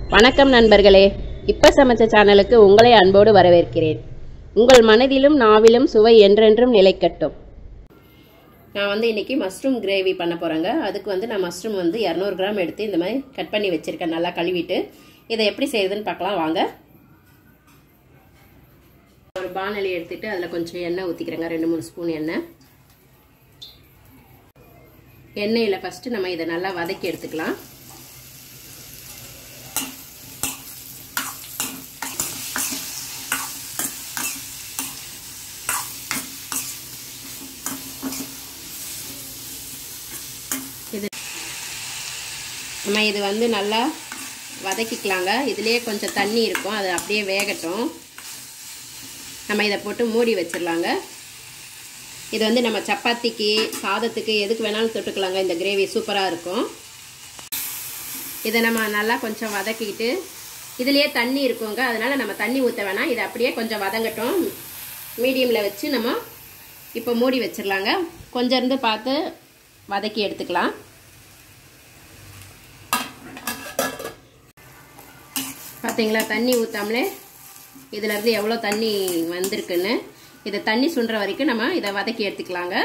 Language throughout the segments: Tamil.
வணக்கம் நண்பர்களே இப்ப சமைச்ச சேனலுக்கு உங்களை அன்போடு வரவேற்கிறேன் உங்கள் மனதிலும் நாவிலும் சுவை என்றென்றும் நிலைக்கட்டும் நான் வந்து இன்னைக்கு மஷ்ரூம் கிரேவி பண்ண போகிறேங்க அதுக்கு வந்து நான் மஷ்ரூம் வந்து இரநூறு கிராம் எடுத்து இந்த மாதிரி கட் பண்ணி வச்சுருக்கேன் நல்லா கழுவிட்டு இதை எப்படி செய்யுதுன்னு பார்க்கலாம் வாங்க ஒரு பானலி எடுத்துட்டு அதில் கொஞ்சம் எண்ணெய் ஊற்றிக்கிறேங்க ரெண்டு மூணு ஸ்பூன் எண்ணெய் எண்ணெயில் ஃபஸ்ட்டு நம்ம இதை நல்லா வதக்கி எடுத்துக்கலாம் இது நம்ம இது வந்து நல்லா வதக்கிக்கலாங்க இதுலேயே கொஞ்சம் தண்ணி இருக்கும் அது அப்படியே வேகட்டும் நம்ம இதை போட்டு மூடி வச்சிடலாங்க இது வந்து நம்ம சப்பாத்திக்கு சாதத்துக்கு எதுக்கு வேணாலும் தொட்டுக்கலாங்க இந்த கிரேவி சூப்பராக இருக்கும் இதை நம்ம நல்லா கொஞ்சம் வதக்கிக்கிட்டு இதுலேயே தண்ணி இருக்குங்க அதனால் நம்ம தண்ணி ஊற்ற வேணாம் இதை அப்படியே கொஞ்சம் வதங்கட்டும் மீடியமில் வச்சு நம்ம இப்போ மூடி வச்சிடலாங்க கொஞ்சம் இருந்து பார்த்து வதக்கி எடுத்துக்கலாம் பார்த்தீங்களா தண்ணி ஊற்றாமலே இதிலேருந்து எவ்வளோ தண்ணி வந்திருக்குன்னு இதை தண்ணி சுண்டுற வரைக்கும் நம்ம இதை வதக்கி எடுத்துக்கலாங்க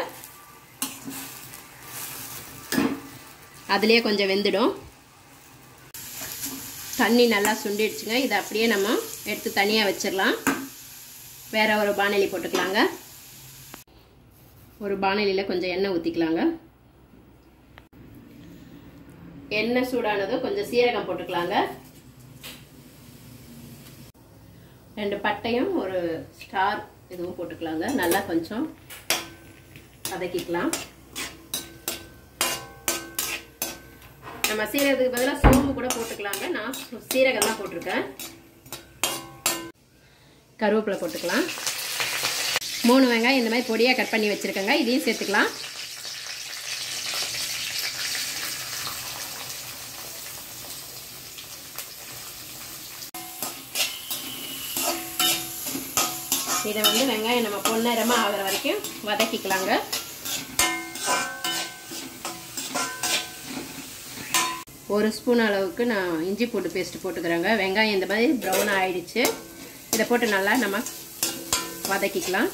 அதுலேயே கொஞ்சம் வெந்துடும் தண்ணி நல்லா சுண்டிடுச்சுங்க இதை அப்படியே நம்ம எடுத்து தனியாக வச்சிடலாம் வேற ஒரு பானலி போட்டுக்கலாங்க ஒரு பானலியில் கொஞ்சம் எண்ணெய் ஊற்றிக்கலாங்க எண்ணெய் சூடானதும் கொஞ்சம் சீரகம் போட்டுக்கலாங்க ரெண்டு பட்டையும் ஒரு ஸ்டார் இதுவும் போட்டுக்கலாங்க நல்லா கொஞ்சம் வதக்கிக்கலாம் நம்ம சீரகத்துக்கு பதிலாக சோம்பு கூட போட்டுக்கலாங்க நான் சீரகம் தான் போட்டிருக்கேன் கருவேப்பிலை போட்டுக்கலாம் மூணு வெங்காயம் இந்த மாதிரி பொடியாக கட் பண்ணி வச்சுருக்கேங்க இதையும் சேர்த்துக்கலாம் இதை வந்து வெங்காயம் நம்ம பொன்னரமாக ஆகிற வரைக்கும் வதக்கிக்கலாங்க ஒரு ஸ்பூன் அளவுக்கு நான் இஞ்சி பூண்டு பேஸ்ட் போட்டுக்கிறேங்க வெங்காயம் இந்த மாதிரி ப்ரௌன் ஆயிடுச்சு இதை போட்டு நல்லா நம்ம வதக்கிக்கலாம்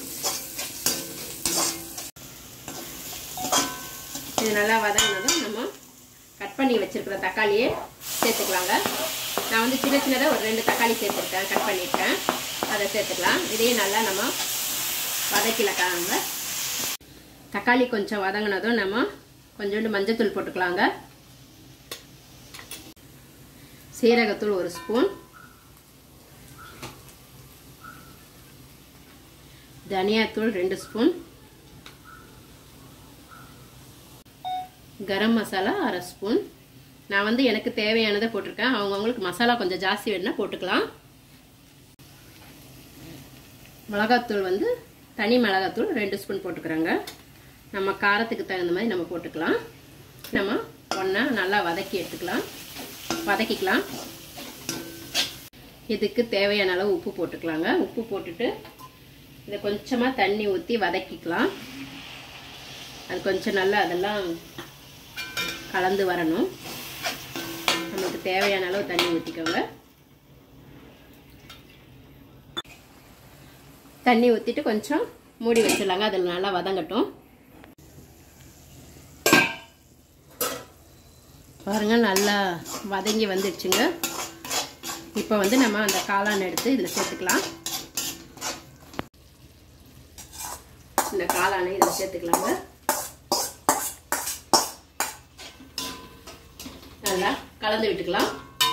இது நல்லா வதங்கினதும் நம்ம கட் பண்ணி வச்சுருக்கிற தக்காளியை சேர்த்துக்கலாங்க நான் வந்து சின்ன சின்னதாக ஒரு ரெண்டு தக்காளி சேர்த்துருக்கேன் கட் பண்ணியிருக்கேன் அதை சேர்த்துக்கலாம் இதையும் நல்லா நம்ம வதக்கிலக்காங்க தக்காளி கொஞ்சம் வதங்கினதும் நம்ம கொஞ்சோண்டு மஞ்சத்தூள் போட்டுக்கலாங்க சீரகத்தூள் ஒரு ஸ்பூன் தனியாத்தூள் ரெண்டு ஸ்பூன் கரம் மசாலா அரை ஸ்பூன் நான் வந்து எனக்கு தேவையானதை போட்டிருக்கேன் அவங்கவுங்களுக்கு மசாலா கொஞ்சம் ஜாஸ்தி வேணுன்னா போட்டுக்கலாம் மிளகாத்தூள் வந்து தனி மிளகாத்தூள் ரெண்டு ஸ்பூன் போட்டுக்கிறோங்க நம்ம காரத்துக்கு தகுந்த மாதிரி நம்ம போட்டுக்கலாம் நம்ம ஒன்றா நல்லா வதக்கி எடுத்துக்கலாம் வதக்கிக்கலாம் இதுக்கு தேவையான அளவு உப்பு போட்டுக்கலாங்க உப்பு போட்டுட்டு இதை கொஞ்சமாக தண்ணி ஊற்றி வதக்கிக்கலாம் அது கொஞ்சம் நல்லா அதெல்லாம் கலந்து வரணும் நமக்கு தேவையான அளவு தண்ணி ஊற்றிக்கோங்க தண்ணி ஊற்றிட்டு கொஞ்சம் மூடி வச்சிடலாங்க அதில் நல்லா வதங்கட்டும் பாருங்க நல்லா வதங்கி வந்துடுச்சுங்க இப்போ வந்து நம்ம அந்த காளான் எடுத்து இதில் சேர்த்துக்கலாம் இந்த காளானை இதில் சேர்த்துக்கலாங்க நல்லா கலந்து விட்டுக்கலாம்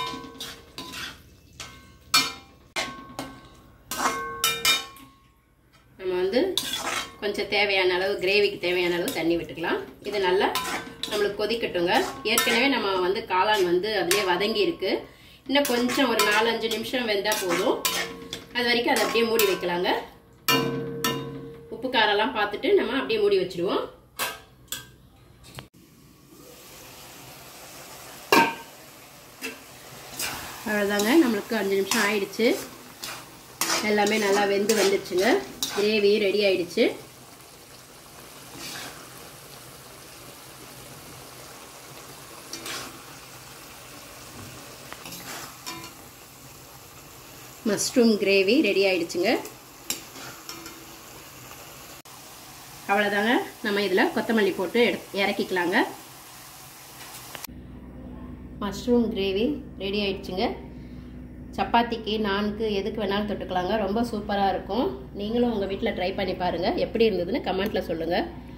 நம்ம வந்து கொஞ்சம் தேவையான அளவு கிரேவிக்கு தேவையான அளவு தண்ணி விட்டுக்கலாம் இது நல்லா நம்மளுக்கு கொதிக்கட்டுங்க ஏற்கனவே நம்ம வந்து காளான் வந்து அதுலேயே வதங்கி இருக்கு இன்னும் கொஞ்சம் ஒரு நாலஞ்சு நிமிஷம் வெந்தால் போதும் அது வரைக்கும் அதை அப்படியே மூடி வைக்கலாங்க உப்பு காரெல்லாம் பார்த்துட்டு நம்ம அப்படியே மூடி வச்சுடுவோம் அவ்வளோதாங்க நம்மளுக்கு அஞ்சு நிமிஷம் ஆயிடுச்சு எல்லாமே நல்லா வெந்து வந்துடுச்சுங்க கிரேவி ரெடி ஆயிடுச்சு மஷ்ரூம் கிரேவி ரெடி ஆயிடுச்சுங்க அவ்வளோதாங்க நம்ம இதில் கொத்தமல்லி போட்டு எடு இறக்கிக்கலாங்க மஷ்ரூம் கிரேவி ரெடி ஆயிடுச்சுங்க சப்பாத்திக்கு நான்கு எதுக்கு வேணாலும் தொட்டுக்கலாங்க ரொம்ப சூப்பராக இருக்கும் நீங்களும் உங்கள் வீட்டில் ட்ரை பண்ணி பாருங்கள் எப்படி இருந்ததுன்னு கமெண்ட்டில் சொல்லுங்கள்